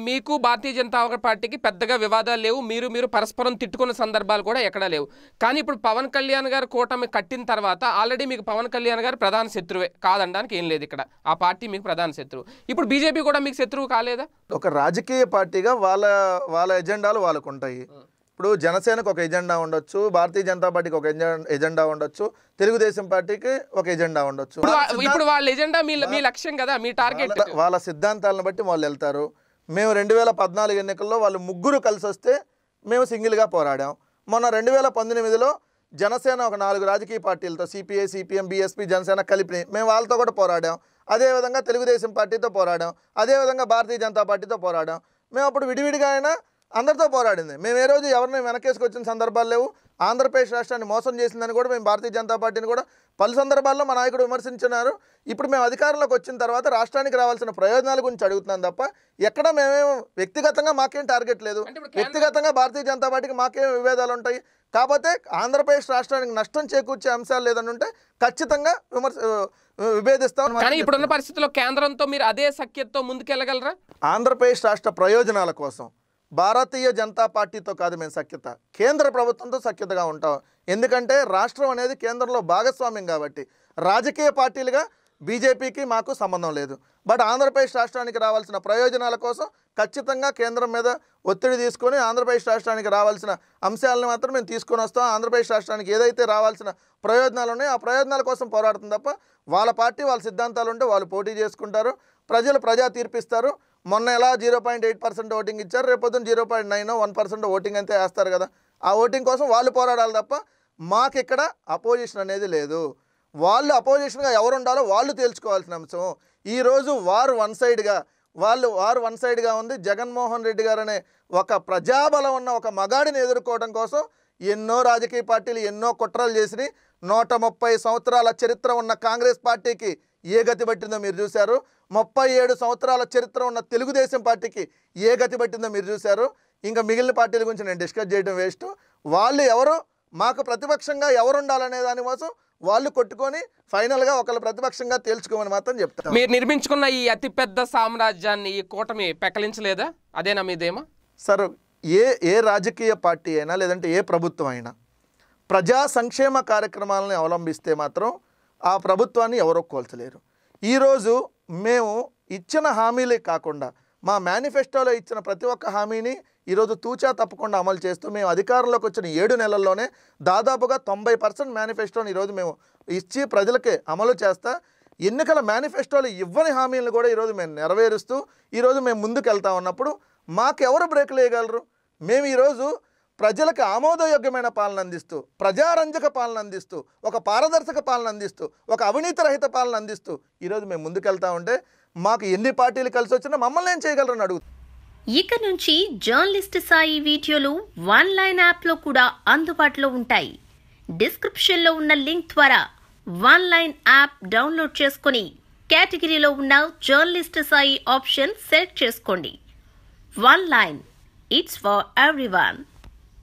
మీకు భారతీయ జనతా పార్టీకి పెద్దగా వివాదాలు లేవు మీరు మీరు పరస్పరం తిట్టుకున్న సందర్భాలు కూడా ఎక్కడా లేవు కానీ ఇప్పుడు పవన్ కళ్యాణ్ గారు కూటమి కట్టిన తర్వాత ఆల్రెడీ మీకు పవన్ కళ్యాణ్ గారు ప్రధాన శత్రువే కాదనడానికి ఏం లేదు ఇక్కడ ఆ పార్టీ మీకు ప్రధాన శత్రువు ఇప్పుడు బీజేపీ కూడా మీకు శత్రువు కాలేదా ఒక రాజకీయ పార్టీగా వాళ్ళ వాళ్ళ ఎజెండాలు వాళ్ళకు ఉంటాయి ఇప్పుడు జనసేనకు ఒక ఎజెండా ఉండొచ్చు భారతీయ జనతా పార్టీకి ఒక ఎజెండా ఎజెండా ఉండొచ్చు తెలుగుదేశం పార్టీకి ఒక ఎజెండా ఉండొచ్చు ఇప్పుడు వా- ఇప్పుడు వాళ్ళ ఎజెండా మీ మీ లక్ష్యం కదా మీ టార్గెట్ వాళ్ళ- వాళ్ళ సిద్ధాంతాలను బట్టి వాళ్ళు వెళ్తారు మేము రెండు వేల పద్నాలుగు ఎన్నికల్లో వాళ్ళు ముగ్గురు కలిసి వస్తే మేము సింగిల్గా పోరాడాం మొన్న రెండు వేల పంతొమ్మిదిలో జనసేన ఒక నాలుగు రాజకీయ పార్టీలతో సిపిఐ సిపిఎం బీఎస్పీ జనసేన కలిపి మేము వాళ్ళతో కూడా పోరాడాం అదేవిధంగా తెలుగుదేశం పార్టీతో పోరాడాం అదేవిధంగా భారతీయ జనతా పార్టీతో పోరాడాం మేము అప్పుడు విడివిడిగా అయినా అందరితో పోరాడింది మేము ఏ రోజు ఎవరిని వెనకేసుకొచ్చిన సందర్భాలు లేవు ఆంధ్రప్రదేశ్ రాష్ట్రాన్ని మోసం చేసిందని కూడా మేము భారతీయ జనతా పార్టీని కూడా పలు సందర్భాల్లో మా నాయకుడు విమర్శించినారు ఇప్పుడు మేము అధికారంలోకి వచ్చిన తర్వాత రాష్ట్రానికి రావాల్సిన ప్రయోజనాల గురించి అడుగుతున్నాం తప్ప ఎక్కడ మేమేం వ్యక్తిగతంగా మాకేం టార్గెట్ లేదు అంటే ఇప్పుడు కేంద్ర- వ్యక్తిగతంగా భారతీయ జనతా పార్టీకి మాకేం విభేదాలు ఉంటాయి కాకపోతే ఆంధ్రప్రదేశ్ రాష్ట్రానికి నష్టం చేకూర్చే అంశాలు లేదని ఉంటే ఖచ్చితంగా విమర్శ విభేదిస్తాం కానీ ఇప్పుడున్న పరిస్థితుల్లో కేంద్రంతో మీరు అదే సఖ్యతతో ముందుకెళ్ళగలరా ఆంధ్రప్రదేశ్ రాష్ట్ర ప్రయోజనాల కోసం భారతీయ జనతా పార్టీతో కాదు మేము సఖ్యత కేంద్ర ప్రభుత్వంతో సఖ్యతగా ఉంటాం ఎందుకంటే రాష్ట్రం అనేది కేంద్రంలో భాగస్వామ్యం కాబట్టి రాజకీయ పార్టీలుగా బీజేపీకి మాకు సంబంధం లేదు బట్ ఆంధ్రప్రదేశ్ రాష్ట్రానికి రావాల్సిన ప్రయోజనాల కోసం ఖచ్చితంగా కేంద్రం మీద ఒత్తిడి తీసుకొని ఆంధ్రప్రదేశ్ రాష్ట్రానికి రావాల్సిన అంశాలను మాత్రం మేము తీసుకొని వస్తాం ఆంధ్రప్రదేశ్ రాష్ట్రానికి ఏదైతే రావాల్సిన ప్రయోజనాలు ఉన్నాయో ఆ ప్రయోజనాల కోసం పోరాడుతుంది తప్ప వాళ్ళ పార్టీ వాళ్ళ సిద్ధాంతాలు ఉంటే వాళ్ళు పోటీ చేసుకుంటారు ప్రజలు ప్రజా తీర్పిస్తారు మొన్న ఎలా zero point eight percent voting ఇచ్చారు రేపొద్దున zero point nine one percent voting అంతే వేస్తారు కదా ఆ ఓటింగ్ కోసం వాళ్ళు పోరాడాలి తప్ప మాకు ఇక్కడ అపోజిషన్ అనేది లేదు వాళ్ళు అపోజిషన్గా ఎవరు ఉండాలో వాళ్ళు తేల్చుకోవాల్సిన అంశం ఈరోజు వారు వన్ సైడ్గా వాళ్ళు వారు వన్ సైడ్గా ఉంది జగన్మోహన్ రెడ్డి గారు అనే ఒక ప్రజాబలం ఉన్న ఒక మగాడిని ఎదుర్కోవడం కోసం ఎన్నో రాజకీయ పార్టీలు ఎన్నో కుట్రలు చేసినాయి నూట ముప్పై సంవత్సరాల చరిత్ర ఉన్న కాంగ్రెస్ పార్టీకి ఏ గతి పట్టిందో మీరు చూశారు ముప్పై ఏడు సంవత్సరాల చరిత్ర ఉన్న తెలుగుదేశం పార్టీకి ఏ గతి పట్టిందో మీరు చూశారు ఇంకా మిగిలిన పార్టీల గురించి నేను డిస్కస్ చేయడం వేస్ట్ వాళ్ళు ఎవరు మాకు ప్రతిపక్షంగా ఎవరు ఉండాలనే దానికోసం వాళ్ళు కొట్టుకొని ఫైనల్గా ఒకళ్ళు ప్రతిపక్షంగా తేల్చుకోమని మాత్రం చెప్తాను మీరు నిర్మించుకున్న ఈ అతిపెద్ద సామ్రాజ్యాన్ని ఈ కూటమి పెకలించలేదా అదేనా మీదేమా సార్ ఏ ఏ రాజకీయ పార్టీ అయినా లేదంటే ఏ ప్రభుత్వం అయినా ప్రజా సంక్షేమ కార్యక్రమాలను అవలంబిస్తే మాత్రం ఆ ప్రభుత్వాన్ని ఎవరో కోల్చలేరు ఈరోజు మేము ఇచ్చిన హామీలే కాకుండా మా మేనిఫెస్టోలో ఇచ్చిన ప్రతి ఒక్క హామీని ఈరోజు తూచా తప్పకుండా అమలు చేస్తూ మేము అధికారంలోకి వచ్చిన ఏడు నెలల్లోనే దాదాపుగా తొంభై పర్సెంట్ మేనిఫెస్టోని ఈరోజు మేము ఇచ్చి ప్రజలకే అమలు చేస్తా ఎన్నికల మేనిఫెస్టోలు ఇవ్వని హామీలను కూడా ఈరోజు మేము నెరవేరుస్తూ ఈరోజు మేము ముందుకు వెళ్తా ఉన్నప్పుడు మాకెవరు బ్రేకులు వేయగలరు మేము ఈరోజు ప్రజలకు ఆమోదయోగ్యమైన పాలన అందిస్తూ ప్రజారంజక పాలన అందిస్తూ ఒక పారదర్శక పాలన అందిస్తూ ఒక అవినీతి రహిత పాలన అందిస్తూ ఈరోజు మేము ముందుకెళ్తా ఉంటే మాకు ఎన్ని పార్టీలు కలిసి వచ్చినా మమ్మల్ని ఏం చేయగలరని అడుగుతాం ఇక నుంచి జర్నలిస్ట్ సాయి వీడియోలు వన్ లైన్ యాప్లో కూడా అందుబాటులో ఉంటాయి డిస్క్రిప్షన్లో ఉన్న లింక్ ద్వారా వన్ లైన్ యాప్ డౌన్లోడ్ చేసుకుని కేటగిరీలో ఉన్న జర్నలిస్ట్ సాయి ఆప్షన్ సెలెక్ట్ చేసుకోండి one line it's for everyone